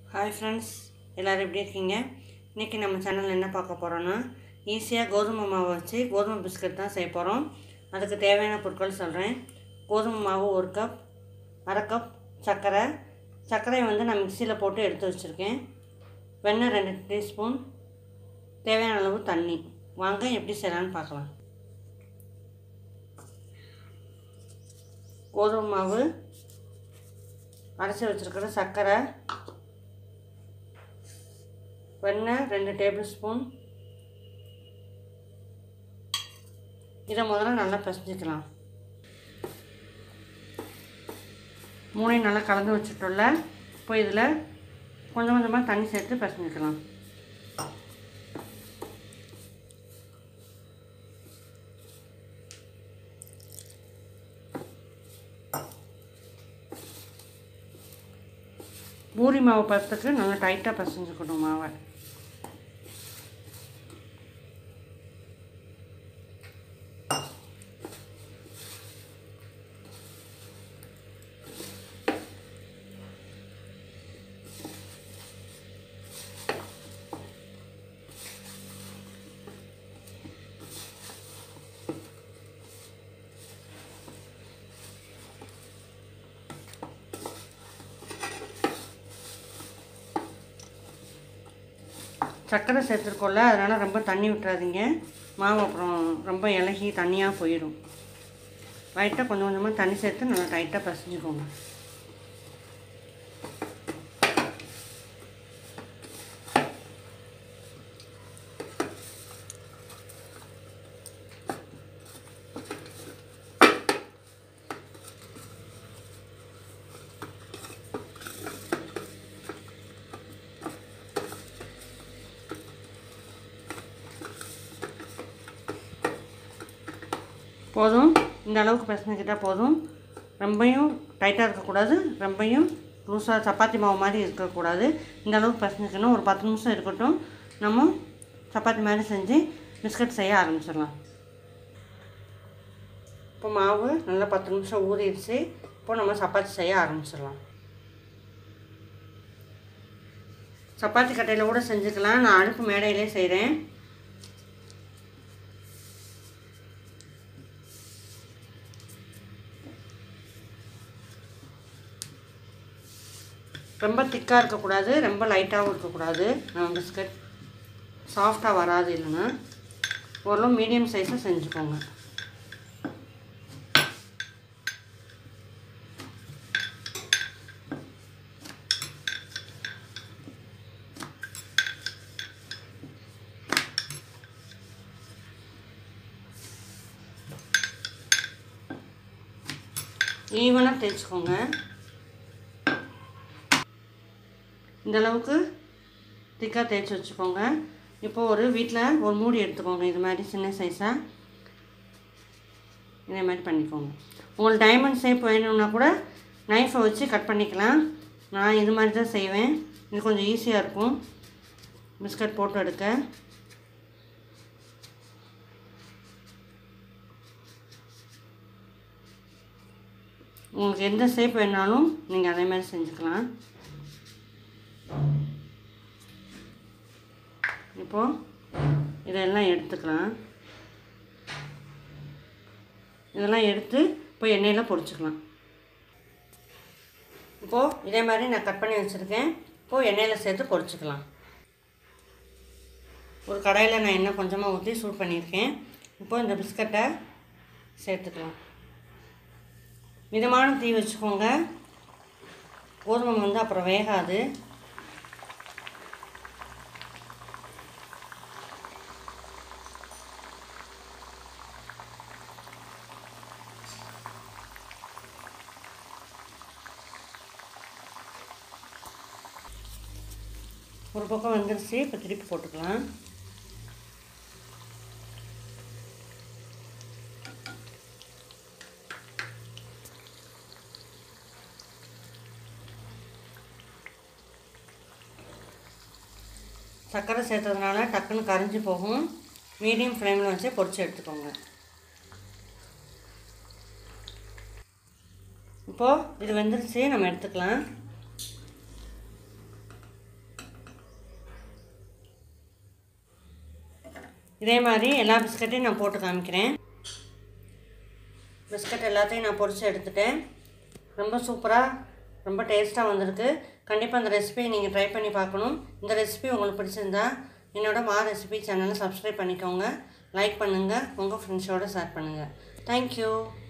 hi friends எல்லோரும் எப்படி இருக்கீங்க இன்றைக்கி நம்ம சேனலில் என்ன பார்க்க போகிறோன்னா ஈஸியாக கோதுமை மாவை வச்சு கோதுமை பிஸ்கட் தான் செய்ய போகிறோம் அதுக்கு தேவையான பொருட்கள் சொல்கிறேன் கோதுமை மாவு ஒரு கப் அரை கப் சர்க்கரை சர்க்கரையை வந்து நான் மிக்சியில் போட்டு எடுத்து வச்சுருக்கேன் வெண்ணெய் ரெண்டு டீஸ்பூன் தேவையான அளவு தண்ணி வாங்க எப்படி செய்யலான்னு பார்க்கலாம் கோதுமை மாவு அரைச்சி வச்சுருக்கிற சர்க்கரை வெண்ணெய் ரெண்டு டேபிள் ஸ்பூன் இதை முதல்ல நல்லா பிசைஞ்சிக்கலாம் மூணையும் நல்லா கலந்து வச்சுட்டோம்ல இப்போ இதில் கொஞ்சம் கொஞ்சமாக தண்ணி சேர்த்து பிசைஞ்சிக்கலாம் பூரி மாவு பதத்துக்கு நல்லா டைட்டாக பிசைஞ்சுக்கணும் மாவை சர்க்கரை சேர்த்துருக்கோம்ல அதனால் ரொம்ப தண்ணி விட்டுறாதீங்க மாவு அப்புறம் ரொம்ப இலகி தண்ணியாக போயிடும் லைட்டாக கொஞ்சம் கொஞ்சமாக தண்ணி சேர்த்து நல்லா டைட்டாக பசைஞ்சுக்கோங்க போதும் இந்த அளவுக்கு பிசைஞ்சிக்கிட்டால் போதும் ரொம்பையும் டைட்டாக இருக்கக்கூடாது ரொம்பையும் லூஸாக சப்பாத்தி மாவு மாதிரி இருக்கக்கூடாது இந்த அளவுக்கு பிசைஞ்சிக்கணும் ஒரு பத்து நிமிஷம் இருக்கட்டும் நம்ம சப்பாத்தி மாதிரி செஞ்சு பிஸ்கட் செய்ய ஆரம்பிச்சிடலாம் இப்போ மாவு நல்லா பத்து நிமிஷம் ஊறிடுச்சு இப்போ நம்ம சப்பாத்தி செய்ய ஆரம்பிச்சிடலாம் சப்பாத்தி கட்டையில் கூட செஞ்சுக்கலாம் நான் அடுப்பு மேடையிலே செய்கிறேன் ரொம்ப திக்காக இருக்கக்கூடாது ரொம்ப லைட்டாகவும் இருக்கக்கூடாது நம்ம பிஸ்கட் சாஃப்டாக வராது இல்லைன்னா ஓரளவு மீடியம் சைஸாக செஞ்சுக்கோங்க ஈவனாக தேய்ச்சிக்கோங்க இந்த அளவுக்கு திக்காக தேய்ச்சி வச்சுக்கோங்க இப்போ ஒரு வீட்டில் ஒரு மூடி எடுத்துக்கோங்க இது மாதிரி சின்ன சைஸாக இதே மாதிரி பண்ணிக்கோங்க உங்களுக்கு டைமண்ட் ஷேப் வேணும்னா கூட நைஃபை வச்சு கட் பண்ணிக்கலாம் நான் இது மாதிரி தான் செய்வேன் இது கொஞ்சம் ஈஸியாக இருக்கும் பிஸ்கட் போட்டு எடுக்க உங்களுக்கு எந்த ஷேப் வேணாலும் நீங்கள் அதே மாதிரி செஞ்சுக்கலாம் இப்போது இதெல்லாம் எடுத்துக்கலாம் இதெல்லாம் எடுத்து இப்போ எண்ணெயில் பொரிச்சுக்கலாம் இப்போது இதே மாதிரி நான் கட் பண்ணி வச்சுருக்கேன் இப்போது எண்ணெயில் சேர்த்து பொரிச்சுக்கலாம் ஒரு கடாயில் நான் எண்ணெய் கொஞ்சமாக ஊற்றி சூட் பண்ணியிருக்கேன் இப்போது இந்த பிஸ்கட்டை சேர்த்துக்கலாம் மிதமான தீ வச்சுக்கோங்க கோதுமை வந்து அப்புறம் வேகாது ஒரு பக்கம் வந்துருச்சு இப்போ திருப்பி போட்டுக்கலாம் சர்க்கரை சேர்த்ததுனால டக்குன்னு கரைஞ்சி போகும் மீடியம் ஃப்ளேமில் வச்சு பொரிச்சு எடுத்துக்கோங்க இப்போது இது வெந்துருச்சு நம்ம எடுத்துக்கலாம் இதே மாதிரி எல்லா பிஸ்கட்டையும் நான் போட்டு காமிக்கிறேன் பிஸ்கட் எல்லாத்தையும் நான் பொரித்து எடுத்துட்டேன் ரொம்ப சூப்பராக ரொம்ப டேஸ்ட்டாக வந்திருக்கு கண்டிப்பாக அந்த ரெசிபியை நீங்கள் ட்ரை பண்ணி பார்க்கணும் இந்த ரெசிபி உங்களுக்கு பிடிச்சிருந்தா என்னோட மா ரெசிபி சேனலை சப்ஸ்கிரைப் பண்ணிக்கோங்க லைக் பண்ணுங்கள் உங்கள் ஃப்ரெண்ட்ஸோடு ஷேர் பண்ணுங்கள் தேங்க்யூ